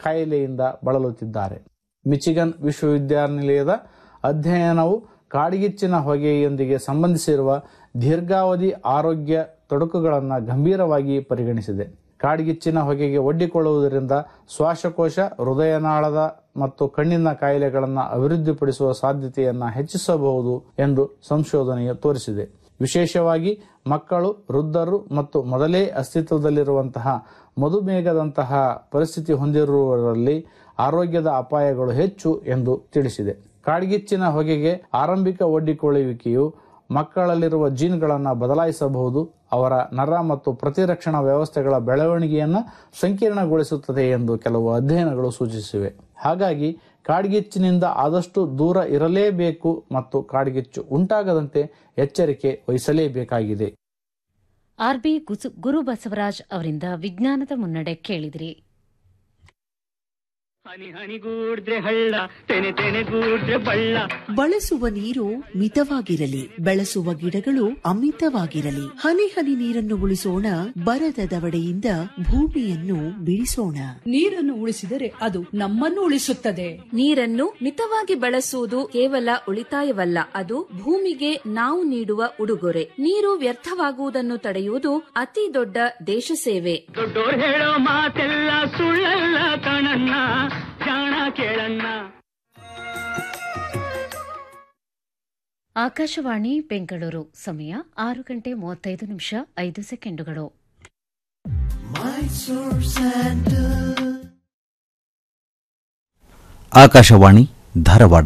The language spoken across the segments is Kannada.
ಕಾಯಿಲೆಯಿಂದ ಬಳಲುತ್ತಿದ್ದಾರೆ ಮಿಚಿಗನ್ ವಿಶ್ವವಿದ್ಯಾನಿಲಯದ ಅಧ್ಯಯನವು ಕಾಡ್ಗಿಚ್ಚಿನ ಹೊಗೆಯೊಂದಿಗೆ ಸಂಬಂಧಿಸಿರುವ ದೀರ್ಘಾವಧಿ ಆರೋಗ್ಯ ತೊಡಕುಗಳನ್ನು ಗಂಭೀರವಾಗಿ ಪರಿಗಣಿಸಿದೆ ಕಾಡ್ಗಿಚ್ಚಿನ ಹೊಗೆಗೆ ಒಡ್ಡಿಕೊಳ್ಳುವುದರಿಂದ ಶ್ವಾಸಕೋಶ ಹೃದಯನಾಳದ ಮತ್ತು ಕಣ್ಣಿನ ಕಾಯಿಲೆಗಳನ್ನು ಅಭಿವೃದ್ಧಿಪಡಿಸುವ ಸಾಧ್ಯತೆಯನ್ನು ಹೆಚ್ಚಿಸಬಹುದು ಎಂದು ಸಂಶೋಧನೆಯು ತೋರಿಸಿದೆ ವಿಶೇಷವಾಗಿ ಮಕ್ಕಳು ವೃದ್ಧರು ಮತ್ತು ಮೊದಲೇ ಅಸ್ತಿತ್ವದಲ್ಲಿರುವಂತಹ ಮಧುಮೇಹದಂತಹ ಪರಿಸ್ಥಿತಿ ಹೊಂದಿರುವವರಲ್ಲಿ ಆರೋಗ್ಯದ ಅಪಾಯಗಳು ಹೆಚ್ಚು ಎಂದು ತಿಳಿಸಿದೆ ಕಾಡ್ಗಿಚ್ಚಿನ ಹೊಗೆಗೆ ಆರಂಭಿಕ ಒಡ್ಡಿಕೊಳ್ಳುವಿಕೆಯು ಮಕ್ಕಳಲ್ಲಿರುವ ಜೀನ್ಗಳನ್ನು ಬದಲಾಯಿಸಬಹುದು ಅವರ ನರ ಮತ್ತು ಪ್ರತಿರಕ್ಷಣಾ ವ್ಯವಸ್ಥೆಗಳ ಬೆಳವಣಿಗೆಯನ್ನು ಸಂಕೀರ್ಣಗೊಳಿಸುತ್ತದೆ ಎಂದು ಕೆಲವು ಅಧ್ಯಯನಗಳು ಸೂಚಿಸಿವೆ ಹಾಗಾಗಿ ಕಾಡ್ಗಿಚ್ಚಿನಿಂದ ಆದಷ್ಟು ದೂರ ಇರಲೇಬೇಕು ಮತ್ತು ಕಾಡ್ಗಿಚ್ಚು ಉಂಟಾಗದಂತೆ ಎಚ್ಚರಿಕೆ ವಹಿಸಲೇಬೇಕಾಗಿದೆ ಆರ್ಬಿ ಗುಸು- ಗುರು ಬಸವರಾಜ್ ಅವರಿಂದ ವಿಜ್ಞಾನದ ಮುನ್ನಡೆ ಕೇಳಿದಿರಿ ಹನಿ ಹನಿಗೂಡ್ರೆ ಹಳ್ಳ ತೆನೆ ತೆನೆಗೂಡ್ರೆ ಬಳ್ಳ ಬಳಸುವ ನೀರು ಮಿತವಾಗಿರಲಿ ಬೆಳೆಸುವ ಗಿಡಗಳು ಅಮಿತವಾಗಿರಲಿ ಹನಿ ಹನಿ ನೀರನ್ನು ಉಳಿಸೋಣ ಬರದ ದವಡೆಯಿಂದ ಭೂಮಿಯನ್ನು ಬಿಡಿಸೋಣ ನೀರನ್ನು ಉಳಿಸಿದರೆ ಅದು ನಮ್ಮನ್ನು ಉಳಿಸುತ್ತದೆ ನೀರನ್ನು ಮಿತವಾಗಿ ಬಳಸುವುದು ಕೇವಲ ಉಳಿತಾಯವಲ್ಲ ಅದು ಭೂಮಿಗೆ ನಾವು ನೀಡುವ ಉಡುಗೊರೆ ನೀರು ವ್ಯರ್ಥವಾಗುವುದನ್ನು ತಡೆಯುವುದು ಅತಿ ದೊಡ್ಡ ದೇಶ ಸೇವೆ ದೊಡ್ಡೋರ್ ಹೇಳೋ ಮಾತೆಲ್ಲ ಸುಳ್ಳಲ್ಲ ಕಣಣ್ಣ ಜಾಣ ಕೇಳಣ್ಣ ಆಕಾಶವಾಣಿ ಬೆಂಗಳೂರು ಸಮಯ ಆರು ಗಂಟೆ ಮೂವತ್ತೈದು ನಿಮಿಷ ಐದು ಸೆಕೆಂಡುಗಳು ಆಕಾಶವಾಣಿ ಧಾರವಾಡ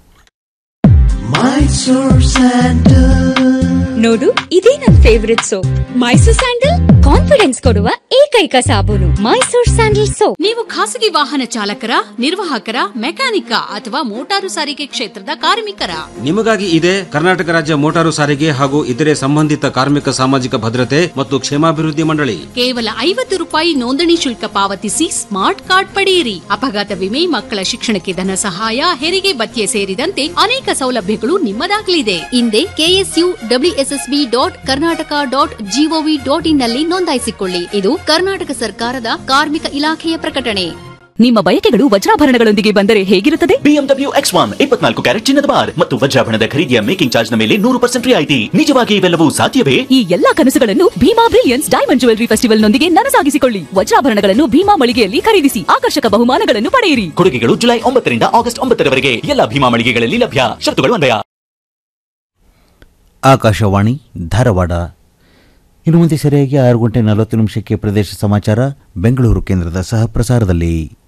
ನೋಡು ಇದೇ ನನ್ favourite soap Mysore sandal confidence ಕೊಡುವ ಏಕೈಕ ಸಾಬೂನು ಮೈಸೂರ್ ಸ್ಯಾಂಡಲ್ ಸೋಪ್ ನೀವು ಖಾಸಗಿ ವಾಹನ ಚಾಲಕರ ನಿರ್ವಾಹಕರ ಮೆಕ್ಯಾನಿಕ ಅಥವಾ ಮೋಟಾರು ಸಾರಿಗೆ ಕ್ಷೇತ್ರದ ಕಾರ್ಮಿಕರ ನಿಮಗಾಗಿ ಇದೆ ಕರ್ನಾಟಕ ರಾಜ್ಯ ಮೋಟಾರು ಸಾರಿಗೆ ಹಾಗೂ ಇತರೆ ಸಂಬಂಧಿತ ಕಾರ್ಮಿಕ ಸಾಮಾಜಿಕ ಭದ್ರತೆ ಮತ್ತು ಕ್ಷೇಮಾಭಿವೃದ್ಧಿ ಮಂಡಳಿ ಕೇವಲ ಐವತ್ತು ರೂಪಾಯಿ ನೋಂದಣಿ ಶುಲ್ಕ ಪಾವತಿಸಿ ಸ್ಮಾರ್ಟ್ ಕಾರ್ಡ್ ಪಡೆಯಿರಿ ಅಪಘಾತ ವಿಮೆ ಮಕ್ಕಳ ಶಿಕ್ಷಣಕ್ಕೆ ಧನ ಸಹಾಯ ಹೆರಿಗೆ ಭತ್ಯೆ ಸೇರಿದಂತೆ ಅನೇಕ ಸೌಲಭ್ಯಗಳು ನಿಮ್ಮದಾಗಲಿದೆ ಹಿಂದೆ KSU WSSB dot Karnataka dot GOV dot in ನಲ್ಲಿ ನೋಂದಾಯಿಸಿಕೊಳ್ಳಿ ಇದು ಕರ್ನಾಟಕ ಸರ್ಕಾರದ ಕಾರ್ಮಿಕ ಇಲಾಖೆಯ ಪ್ರಕಟಣೆ ನಿಮ್ಮ ಬಯಕೆಗಳು ವಜ್ರಾಭರಣಗಳೊಂದಿಗೆ ಬಂದರೆ ಹೇಗಿರುತ್ತದೆ ಬಿಎಂಡಬ್ಲ್ಯೂ ಎಕ್ಸ್ ಒನ್ ಇಪ್ಪತ್ನಾಲ್ಕು ಕ್ಯಾರೆಟ್ ಚಿನ್ನದ ಬಾರ್ ಮತ್ತು ವಜ್ರಾಭರಣದ ಖರೀದಿಯ ಮೇಕಿಂಗ್ ಚಾರ್ಜ್ ನ ಮೇಲೆ ನೂರು ಪರ್ಸೆಂಟ್ ರಿಯಾಯಿತಿ ನಿಜವಾಗಿ ಇವೆಲ್ಲವೂ ಸಾಧ್ಯವೇ ಈ ಎಲ್ಲಾ ಕನಸುಗಳನ್ನು Bhima brilliance diamond jewellery festival ನೊಂದಿಗೆ ನನಸಾಗಿಸಿಕೊಳ್ಳಿ ವಜ್ರಾಭರಣಗಳನ್ನು ಭೀಮಾ ಮಳಿಗೆಯಲ್ಲಿ ಖರೀದಿಸಿ ಆಕರ್ಷಕ ಬಹುಮಾನಗಳನ್ನು ಪಡೆಯಿರಿ ಕೊಡುಗೆಗಳು ಜುಲೈ ಒಂಬತ್ತರಿಂದ ಆಗಸ್ಟ್ ಒಂಬತ್ತರವರೆಗೆ ಎಲ್ಲ ಭೀಮಾ ಮಳಿಗೆಗಳಲ್ಲಿ ಲಭ್ಯ ಶರ್ತುಗಳು ಅನ್ವಯ ಆಕಾಶವಾಣಿ ಧಾರವಾಡ ಇನ್ನು ಮುಂದೆ ಸರಿಯಾಗಿ ಆರು ಗಂಟೆ ನಲವತ್ತು ನಿಮಿಷಕ್ಕೆ ಪ್ರದೇಶ ಸಮಾಚಾರ ಬೆಂಗಳೂರು ಕೇಂದ್ರದ ಸಹ ಪ್ರಸಾರದಲ್ಲಿ